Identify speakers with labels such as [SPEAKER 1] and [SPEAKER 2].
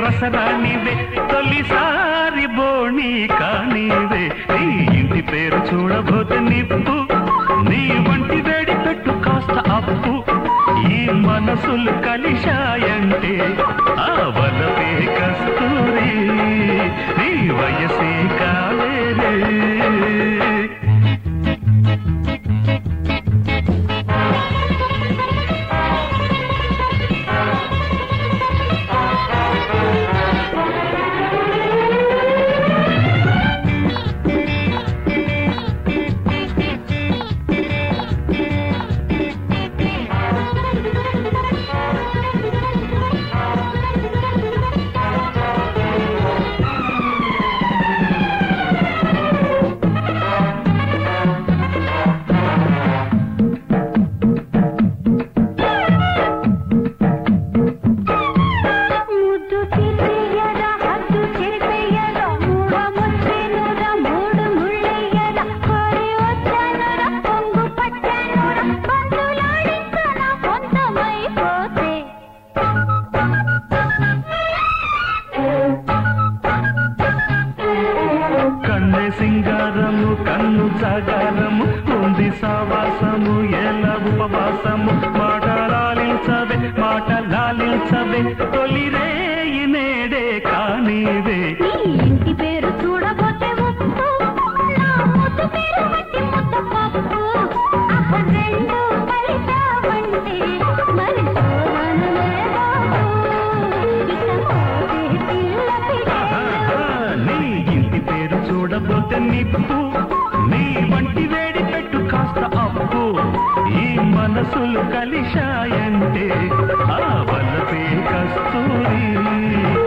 [SPEAKER 1] రసరాణివే తొలిసారి బోణి కానివే నీ ఇంటి పేరు చూడబోతే నిప్పు నీ వంటి వేడి పెట్టు కాస్త అప్పు ఈ మనసులు కలిశాయంటే ఆ వలపే కస్తూరి నీ వయసే కాలేరే
[SPEAKER 2] ముద్దు తీసేయరా హద్దు చెరిపేయరా మూడ ముచ్చేనురా మూడు ముళ్ళెయ్యరా కోరి వచ్చానురా పొంగు పట్టానురా బంధులాడించన సొంతమైపోతే
[SPEAKER 1] కన్నె సింగారము కన్ను జాగారము ఉంది సావాసము ఎలా ఉపవాసము మాట లాలించవే మాట లాలించవే తొలి రేయి నేడే కానివే
[SPEAKER 2] నీ ఇంటి పేరు చూడబోతే ఉప్పు నా ముద్దు పేరు బట్టి ముద్ద పప్పు అహ రెండు కలిసావంటే మరి సోమనమే బాబు ఇక మోసే పిల్ల
[SPEAKER 1] ఆహాహా,
[SPEAKER 2] పిల్ల
[SPEAKER 1] నీ ఇంటి పేరు చూడబోతే నిప్పు నీ వంటి వేడి పెట్టు కాస్త అప్పు ఈ మనసులు కలిశాయంటే ఆ వలపే కస్తూరి